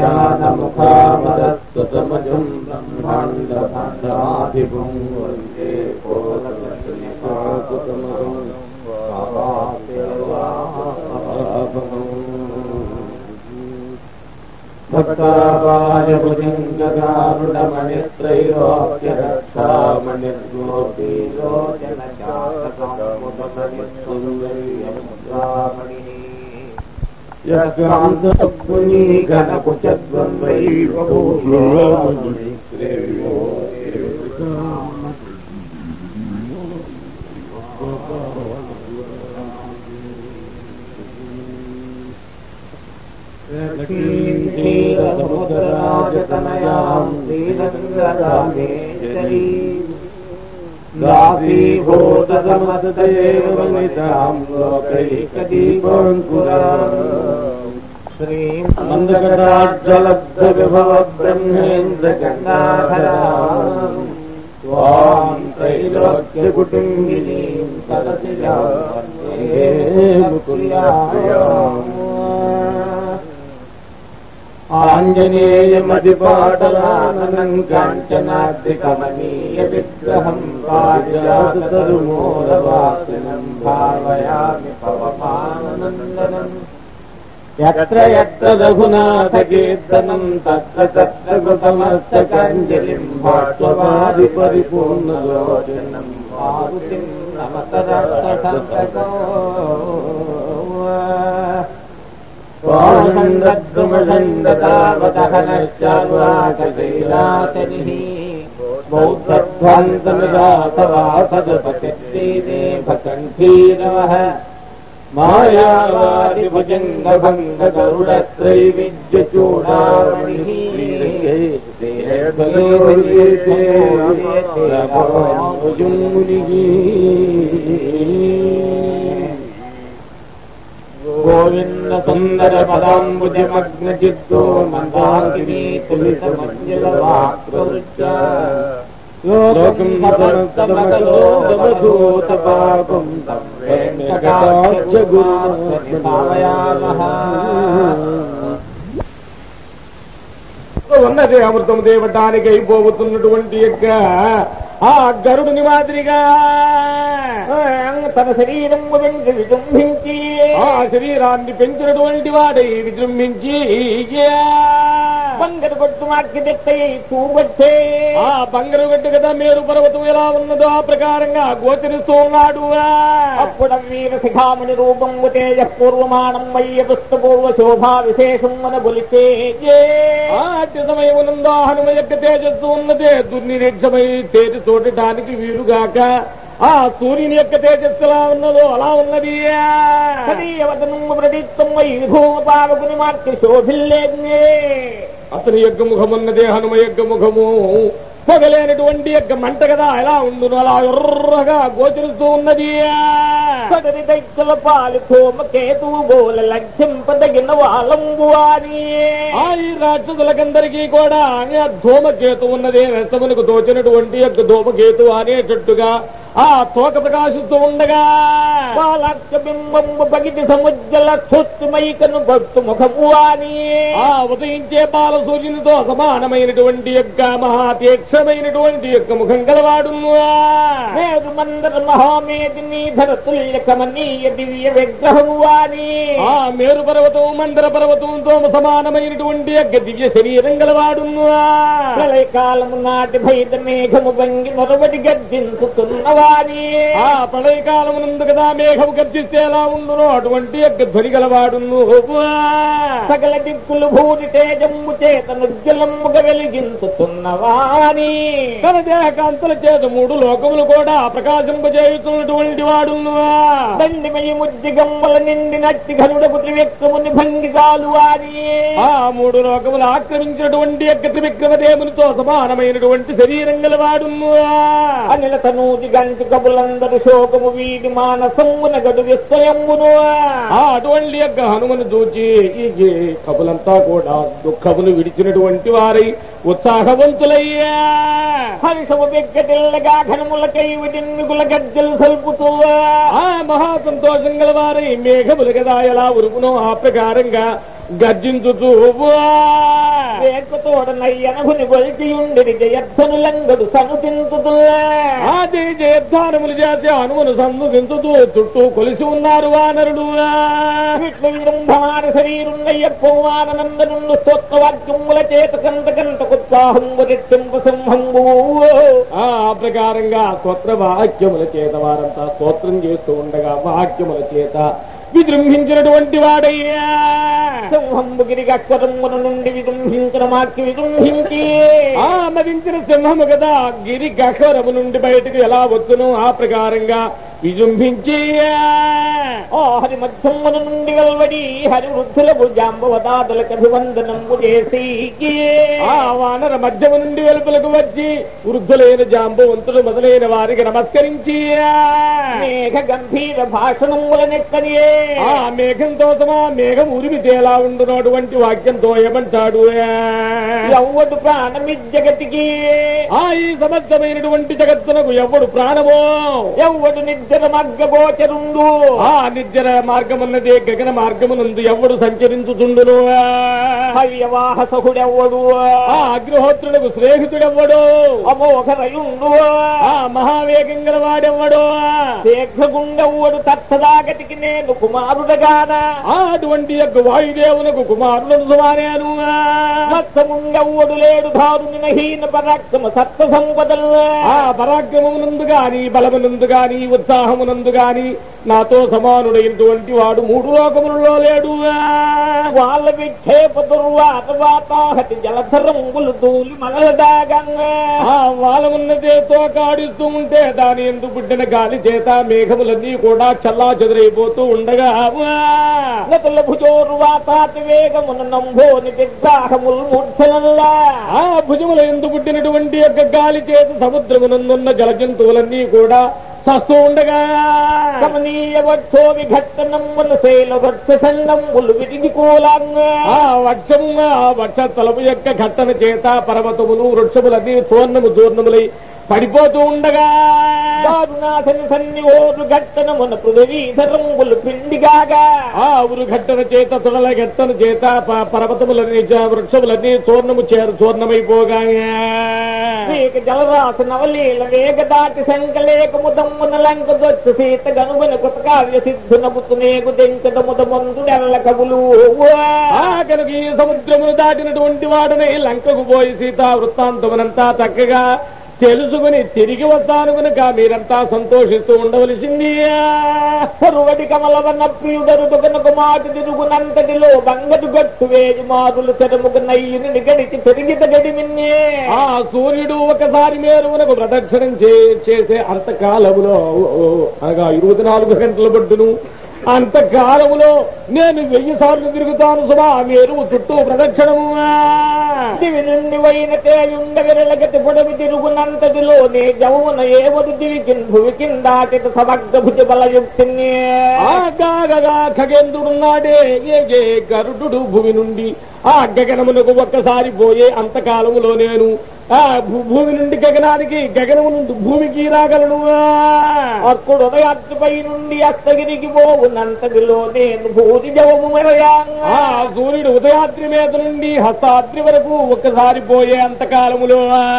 ज्ञानमुखामदस्तुतमजम् ब्रह्माण्डभाण्डाधिपुं वन्दे क्षीरसमुद्रराजतनयां श्रीरङ्गरामेश्वरी वनितां लोकैकदीपाङ्कुराम् श्रीमन्दकटाक्षलब्धविभव ब्रह्मेन्द्रगङ्गाधरा त्वां त्रैलोक्यकुटुम्बिनीं सरसिजां वन्दे मुकुल्याम् आञ्जनेयमधिपाटलाननं काञ्चनाद्रिकमनीय विग्रहं पारिजाततरुमूलवासिनं भावयामि पवमाननन्दनम् यत्र यत्र रघुनाथकीर्तनं तत्र तत्र कृतमस्तकाञ्जलिं भाष्ववादिपरिपूर्णलोचनं मारुतिं नमतरक्षसन्तको स्वानन्दद्रुमषण्डतावदहनश्चार्वाकशैलातनिः बौद्धध्वन्तमिदासवासदपतिदेभकण्ठीरवः గోవింద సుందర పదాంబుజమగ్నచిత్తో మందాకినీ తులితమంజల వాక్రుచ్చ లోకం సమస్తమగలోకమధూత పాపం తం వెంకటాక్ష గురుమహ ఉన్నది అమృతం దేవటానికి అయిపోతున్నటువంటి యొక్క ఆ గరుడుని మాదిరిగా తన శరీరం వెంక విజృంభించి ఆ శరీరాన్ని పెంచినటువంటి వాడై విజృంభించి బంగరు కొట్టు మార్కెట్ చూబట్టే ఆ బంగారు గడ్డ కదా మేరు పర్వతం ఎలా ఉన్నదో ఆ ప్రకారంగా గోచరిస్తూ ఉన్నాడు అప్పుడ వీర శిఖాముని రూపం తేజ పూర్వమానం వయ్య పుస్తపూర్వ శోభా విశేషం మన బొలితే ఆ అట్టి సమయమునందో హనుమ యొక్క తేజస్సు ఉన్నదే దుర్నిరీక్షమై తేజ చూడటానికి వీలుగాక ఆ సూర్యుని యొక్క తేజస్సులా ఉన్నదో అలా ఉన్నది సదీయవదనం ప్రదీప్తం వై విభూమపావకుని మార్చి శోభిల్లేజ్ఞే అతని యొక్క ముఖమున్నదే హనుమ యొక్క ముఖము పొగలేనటువంటి యొక్క మంట కదా ఎలా ఉండును అలా ఎర్రగా గోచరిస్తూ ఉన్నది సదరి దైత్యుల పాలు కోమ కేతువు బోల లక్ష్యంపదగిన వాలంబు అని ఆ ఈ రాక్షసులకందరికీ కూడా ఆ ధూమకేతు ఉన్నదే రసమునకు తోచినటువంటి యొక్క ధూమకేతు అనేటట్టుగా ఆ తోక ప్రకాశిస్తూ ఉండగా బాలాక్ష బింబంబు బగిటి సముజ్జల మైకను భక్తు ముఖము అని ఆ ఉదయించే బాల సూర్యునితో సమానమైనటువంటి యొక్క మహాతీక్షమైనటువంటి యొక్క ముఖం గలవాడు మేరు మందర మహామేదిని ధరతుల్య కమనీయ దివ్య విగ్రహము అని ఆ మేరు పర్వతం మందర పర్వతంతో సమానమైనటువంటి యొక్క దివ్య శరీరం గలవాడు ప్రళయకాలము నాటి భైత మేఘము వంగి నొరవడి గర్జించుతున్నవాని ఆ ప్రళయకాలమునందు కదా మేఘము గర్జిస్తే ఎలా ఉండునో అటువంటి యొక్క ధ్వని గలవాడును సకల దిక్కులు భూరి తేజమ్ము చేత నుజ్జలమ్ముగా వెలిగించుతున్నవాని తన దేహ కాంతుల చేత మూడు లోకములు కూడా ప్రకాశింపజేయుతున్నటువంటి వాడును దండిమయ ముద్దిగమ్మల నిండి నట్టి ఘనుడకు త్రివ్యక్రముని భంగిగాలు వారి ఆ మూడు లోకములు ఆక్రమించినటువంటి యొక్క త్రివిక్రమదేవునితో సమానమైనటువంటి శరీరం గలవాడును అనిల తనూతి గంటి కబులందరు శోకము వీడి మానసమ్మున గడు విస్వయమ్మును ఆ అటువంటి యొక్క హనుమను చూచి ఈ కబులంతా కూడా దుఃఖమును విడిచినటువంటి వారై ఉత్సాహవంతులయ్యా హర్షము వెగ్గటిల్లగా ఘనములకై విడిన్నుగుల గజ్జలు సల్పుతూ ఆ మహా సంతోషం గల వారై మేఘములు కదా ఎలా ఉరుకునో ఆ ప్రకారంగా గర్జించుతూ వేకతోడనయ్యనగుని గొలిచియుండిరి జయధ్వను లంగడు సనుతింతుతుల్లా ఆది జయద్ధానములు చేసి హనుమను సందుదించుతూ చుట్టూ కొలిసి ఉన్నారు వానరుడు విష్ణు విజృంభమాన శరీరున్నయ్య పౌవానందనుండు స్తోత్రవాక్యముల చేత కంత కంతకుత్సాహంబు రెట్టింపు సింహంబు ఆ ప్రకారంగా స్తోత్ర వాక్యముల చేత వారంతా స్తోత్రం చేస్తూ ఉండగా వాక్యముల చేత విజృంభించినటువంటి వాడయ్యా సింహంబు గిరిగక్షరమున నుండి విజృంభించిన మాకి విజృంభించి ఆ మదించిన సింహము కదా గిరి గహరము నుండి బయటకు ఎలా వచ్చును ఆ ప్రకారంగా విజృంభించి ఆ హరి మధ్యమున నుండి వెల్వడి హరి వృద్ధులకు జాంబవదాదులకు అభివందనము చేసి ఆ వానర మధ్యము నుండి వెలుపలకు వచ్చి వృద్ధులైన జాంబవంతులు మొదలైన వారికి నమస్కరించి మేఘ గంభీర భాషణములనెక్కనియే ఆ మేఘంతో సమా మేఘం ఉరిమితే ఎలా ఉండునటువంటి వాక్యంతో ఏమంటాడు ఎవ్వడు ప్రాణమి జగతికి ఆ ఈ సమస్తమైనటువంటి జగత్తునకు ఎవడు ప్రాణమో ఎవ్వడు నిద్ర మగ్గగోచరుండు ఆ నిద్ర మార్గమున్నదే గగన మార్గమునందు ఎవడు సంచరించుచుండును హవ్యవాహ సహుడెవ్వడు ఆ అగ్నిహోత్రులకు స్నేహితుడెవ్వడు అమోఘరయుండు ఆ మహావేగం గల వాడెవ్వడు శీఘ్రగుండెవ్వడు తత్సదాగతికి నేను కుమారుడగాన ఆ అటువంటి యొక్క వాయుదేవునకు కుమారులను సుమారేను మత్సముండెవ్వడు లేడు ధారుని హీన పరాక్రమ సత్వ సంపదలు ఆ పరాక్రమమునందు గాని బలమునందు గాని ఉత్సాహమునందు గాని నాతో సమానుడైనటువంటి వాడు మూడు లోకములలో లేడు వాళ్ళ విక్షేప దుర్వాత వాతాహతి జలధరంగులు దూలి మలదాగంగా ఆ వాళ్ళమున్నదే తోకాడిస్తూ ఉంటే దాని ఎందు పుట్టిన గాలి చేత మేఘములన్నీ కూడా చల్లా చెదరైపోతూ ఉండగా నతుల భుజోరు వాతాతి వేగమున నంభోని దిగ్గాహముల్ మూర్ఛనల్లా ఆ భుజముల ఎందు పుట్టినటువంటి యొక్క గాలి చేత సముద్రమునందున్న జల జంతువులన్నీ కూడా సస్తూ ఉండగా కమనీయ వక్షో విఘట్టనమ్ముల శైల వక్ష సంగములు విరిగి కూలంగా ఆ వక్షము ఆ వక్ష తలపు యొక్క ఘట్టన చేత పర్వతములు వృక్షములన్నీ చూర్ణము చూర్ణములై పడిపోతూ ఉండగా దారుణాసని సన్ని ఓరు ఘట్టనమున పృథివీధరంబులు పిండిగాగా ఆ ఉరు ఘట్టన చేత తుడల ఘట్టన చేత ప- పర్వతములన్నీ చ- వృక్షములన్నీ చూర్ణము చేరు చూర్ణమైపోగా వేగ జలరాశ నవలీల వేగ దాటి శంకలేకము దమ్మున లంక దొచ్చు సీత గనుగన కృతకావ్య సిద్ధునబుతు నేగు దెంకట ముదమందుడెల్ల కవులు ఆ కనుక ఈ సముద్రమును దాటినటువంటి వాడని లంకకు పోయి సీతా వృత్తాంతమునంతా చక్కగా తెలుసుకుని తిరిగి వస్తాను కనుక మీరంతా సంతోషిస్తూ ఉండవలసింది సరువడి కమలవన్న ప్రియుడరు కనుక మాటి తిరుగునంతటిలో బంగటు గట్టు వేయి మారులు తెరముకు నయ్యుని గడిచి పెరిగిత గడిమిన్నే ఆ సూర్యుడు ఒకసారి మేరువునకు ప్రదక్షిణం చే- చేసే అంతకాలములో అనగా ఇరవై నాలుగు గంటల పట్టును అంతకాలములో నేను వెయ్యి సార్లు తిరుగుతాను సుమా మేరు చుట్టూ ప్రదక్షిణము దివి నుండి వైన తేయుండ విరలగతి పొడవి తిరుగునంతటిలో నీ జవున ఏవదు దివికిన్ భువికిన్ దాటిత సమగ్ర భుజ బలయుక్తిని ఆ కాగగా ఖగేంద్రుడున్నాడే ఏ ఏ గరుడు భూమి నుండి ఆ గగనమునకు ఒక్కసారి పోయే అంతకాలములో నేను ఆ భూ- భూమి నుండి గగనానికి గగనము నుండి భూమికి రాగలను అప్పుడు ఉదయాత్రిపై నుండి అస్తగిరికి పోవునంతటిలో నేను భూతి జవము మెరయాంగా ఆ సూర్యుడు ఉదయాద్రి మీద నుండి హస్తాద్రి వరకు ఒక్కసారి పోయే అంతకాలములో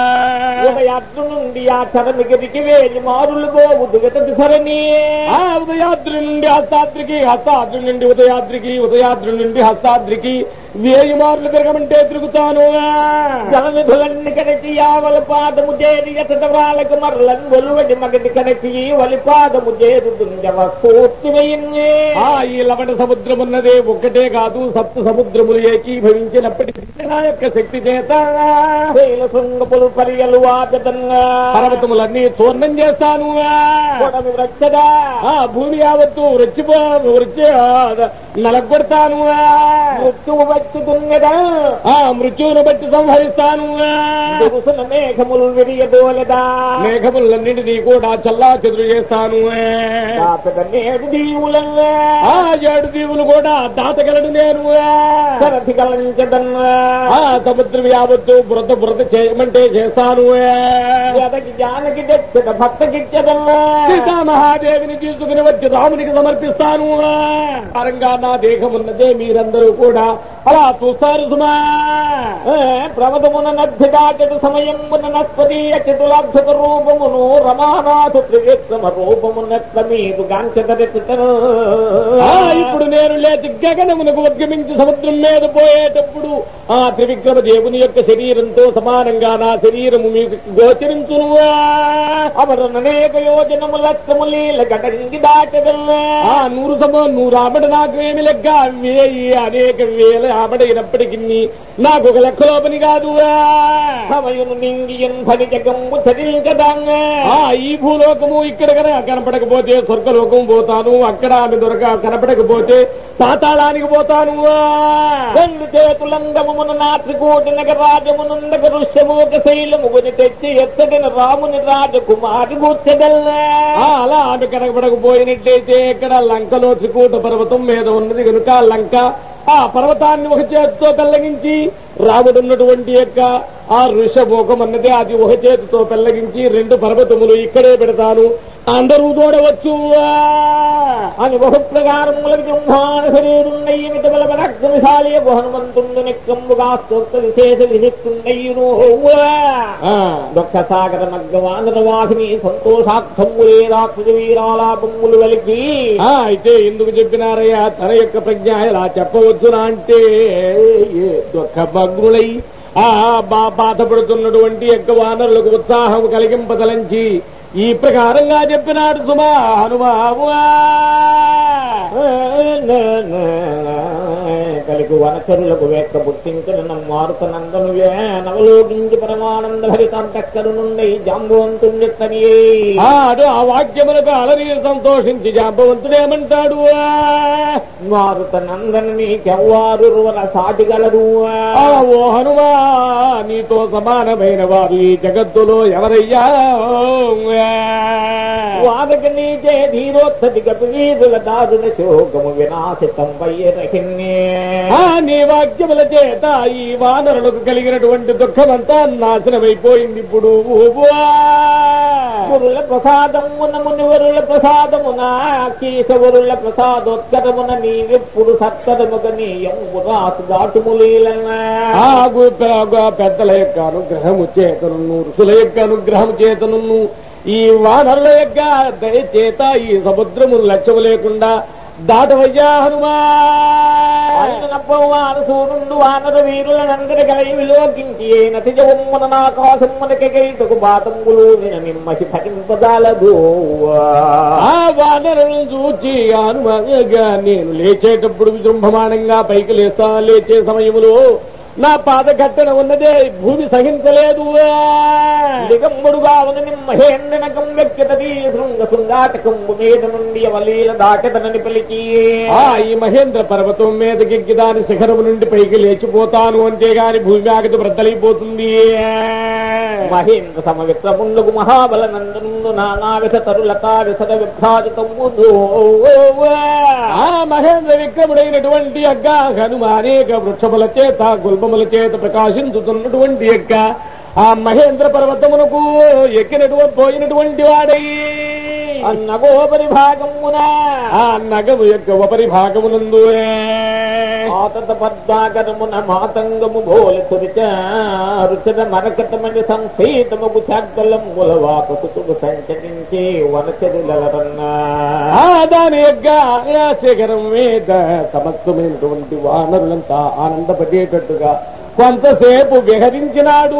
ఉదయాత్రి నుండి ఆ చరమిగిరికి వేలి మారులు పోవు దిగతటి సరణి ఆ ఉదయాద్రి నుండి హస్తాద్రికి హస్తాద్రి నుండి ఉదయాద్రికి ఉదయాద్రి నుండి హస్తాద్రికి వేయి మార్లు తిరగమంటే తిరుగుతాను జలనిధులన్ని కడచి యావల పాదము చేరి ఎతట వాళ్ళకు మరలను ఒలువడి మగటి కడచి వలి పాదము చేరు దుంజవ పూర్తి ఆ ఈ లవణ సముద్రం ఉన్నదే ఒక్కటే కాదు సప్త సముద్రములు ఏకీభవించినప్పటికీ నా యొక్క శక్తి చేత శైల శృంగపులు పరియలు వాదతంగా పర్వతములన్నీ చూర్ణం చేస్తాను కొడమి వ్రచ్చదా ఆ భూమి యావత్తు వృచ్చిపో వృచ్చి నలగొడతాను మృత్యువు వచ్చి దున్నదా ఆ మృత్యువును బట్టి సంహరిస్తాను దిగుసున మేఘములు విరియదోలదా మేఘములన్నింటినీ కూడా చల్లా చెదురు చేస్తాను కాపద నేడు దీవులంగా ఆ ఏడు దీవులు కూడా దాతగలడు నేను సరథి గలంచదన్నా ఆ సముద్రం యావత్తు బురద బురద చేయమంటే చేస్తాను ఎదకి జానకి తెచ్చద భక్తకిచ్చదన్నా సీతా మహాదేవిని తీసుకుని వచ్చి రామునికి సమర్పిస్తాను పరంగా నా దేహం ఉన్నదే మీరందరూ కూడా అలా చూస్తారు సుమా ప్రమదమున నద్ధి దాటడు సమయమున నస్పదీయ చతులాక్షత రూపమును రమానాథు త్రివిక్రమ రూపమునట్ల మీదు గాంచదరెత్తుతరు ఆ, ఇప్పుడు నేను లేచి గగనమునకు ఉద్గమించి సముద్రం మీద పోయేటప్పుడు ఆ త్రివిక్రమ దేవుని యొక్క శరీరంతో సమానంగా నా శరీరము మీకు గోచరించును అవరననేక యోజనము లక్షము లీల గడంగి దాటదల్లా ఆ నూరు సమ నూరు ఆమడ నాకు ఏమి లెక్క వేయి అనేక వేల ఆమడైనప్పటికీ నాకు ఒక లెక్కలో పని కాదు సమయును నింగియన్ భని జగంబు చరించదంగా ఆ ఈ భూలోకము ఇక్కడ కనుక కనపడకపోతే స్వర్గలోకం పోతాను అక్కడ ఆమె దొరక కనపడకపోతే పాతాళానికి పోతాను రెండు చేతులంగమున నాత్రికోటి నగరాజమునందక ఋష్యమూక శైలము కొని తెచ్చి ఎత్తడిన రాముని రాజకుమారి గుర్చెదల్లా ఆ, అలా ఆమె కనపడకపోయినట్టయితే ఇక్కడ లంకలో త్రికూట పర్వతం మీద ఉన్నది కనుక లంక ఆ పర్వతాన్ని ఒక చేతితో పెల్లగించి రాముడున్నటువంటి యొక్క ఆ ఋషభోకం అన్నది అది ఒక చేతితో పెల్లగించి రెండు పర్వతములు ఇక్కడే పెడతాను అందరూ చూడవచ్చు అని బహు ప్రకారములకు సింహాన శరీరున్నయ్య మిత బలపరక్రమశాలియ హనుమంతుండు నిక్కంబుగా స్తోత్ర విశేష వినిత్తుండయ్యును ఆ, దొక్క సాగర మగ్గవానర వాసిని సంతోషార్థములే రాక్షస వీరాలాపములు వెలికి ఆ, అయితే ఎందుకు చెప్పినారయ్యా తన యొక్క ప్రజ్ఞ ఇలా చెప్పవచ్చునా అంటే ఏ దుఃఖ భగ్నులై ఆ బా బాధపడుతున్నటువంటి యొక్క వానరులకు ఉత్సాహం కలిగింపదలంచి ఈ ప్రకారంగా చెప్పినాడు సుమా హనుమావా కలిగి వనచరులకు వేక్క పుట్టించిన నమ్మారుత నందను నవలోకించి పరమానంద భరితాంతక్కరు నుండి జాంబవంతుణ్ణెత్తనియే ఆడు ఆ వాక్యములకు అలరి సంతోషించి జాంబవంతుడేమంటాడు మారుత నందన నీకెవ్వారు రువర సాటిగలరు ఆ, ఓ హనుమా నీతో సమానమైన వారు ఈ జగత్తులో ఎవరయ్యా వాదక నీచే ధీరోత్తది గపి వీధుల దాదుల శోకము వినాశితం వయ్యరహిన్నే ఆ నీ వాక్యముల చేత ఈ వానరులకు కలిగినటువంటి దుఃఖమంతా నాశనమైపోయింది ఇప్పుడు గురుల ప్రసాదమున మునివరుల ప్రసాదమున కీసవరుల ప్రసాదోత్కరమున నీవెప్పుడు సత్కరముగ నీయము రాసు దాటుములీలనా ఆ గు- పె- గు- పెద్దల యొక్క అనుగ్రహము చేతను ఋషుల యొక్క అనుగ్రహము చేతను ఈ వానరుల యొక్క దయ చేత ఈ సముద్రము లక్ష్యము లేకుండా దాటవయ్యా హనుమా వారు సూర్యుడు వానర వీరులనందరి కలిగి విలోకించి నతిజమున నాకాశమునకెగైటకు బాతంబులు నిన నిమ్మసి ఫటింపదాలదు ఆ వానరులను చూచి హనుమగా నేను లేచేటప్పుడు విజృంభమానంగా పైకి లేస్తా లేచే సమయములో నా పాద కట్టన ఉన్నదే భూమి సహించలేదు దిగంబడుగా ఉన్న నిమ్మహేంద్రనకం వ్యక్తది శృంగ శృంగాటకంబు మీద నుండి అవలీల దాటదనని పలికి ఆ ఈ మహేంద్ర పర్వతం మీదకెక్కి దాని శిఖరము నుండి పైకి లేచిపోతాను అంతేగాని భూమి ఆగతి బ్రద్దలైపోతుంది మహేంద్ర సమవిత్రముండుకు మహాబల నందనుండు నానా విధ తరులతా విసర విభ్రాజితముదు ఆ మహేంద్ర విక్రముడైనటువంటి యొక్క హనుమ అనేక వృక్షముల చేత గుల్పముల చేత ప్రకాశించుతున్నటువంటి యొక్క ఆ మహేంద్ర పర్వతమునకు ఎక్కినటువంటి పోయినటువంటి వాడై అన్నగోపరి భాగమున ఆ నగము యొక్క ఉపరి భాగమునందు ఆతత పద్మాకరమున మాతంగము భోలి సురిచ రుచన మరకటమని సంస్థితముకు చాగ్దలముల వాపసుకు సంచరించి వనచరులరన్నా ఆ దాని యొక్క ఆ శిఖరం మీద సమస్తమైనటువంటి వానరులంతా ఆనందపడేటట్టుగా కొంతసేపు విహరించినాడు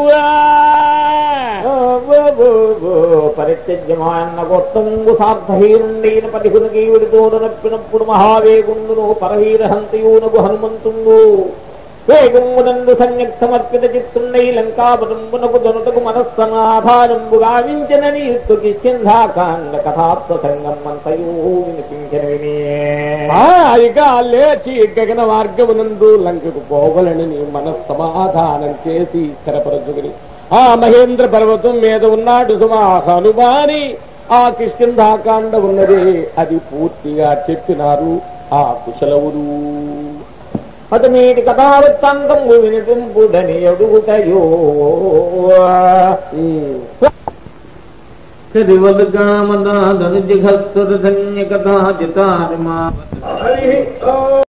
పరిత్యజ్యమాన్న గొట్టంగు సార్థహీనుండైన పదిహునికి విడితోడు నప్పినప్పుడు మహావేగుండును పరవీరహంతయూనకు హనుమంతుండు వేగమునందు సంయుక్తమర్పిత చిత్తుండై లంకాపదంబునకు దొనుటకు మనస్సనాధారంబు గావించనని యుక్తుకి సింధాకాండ కథాప్రసంగం అంతయూ వినిపించిన వినే ఆ ఇక లేచి గగన మార్గమునందు లంకకు పోవలని మనస్సమాధానం చేసి స్థిరపరచుకుని ఆ మహేంద్ర పర్వతం మీద ఉన్నాడు సుమా హనుమాని ఆ కిష్కింధాకాండ ఉన్నది అది పూర్తిగా చెప్పినారు ఆ కుశలవుడు అతమీటి కథావృత్తాంతము వినిపింపుడని అడుగుటయో ఉమ్. కరివలుగా మదాదను జిఘస్తుర ధన్య కథా చితారిమా హరి ఓం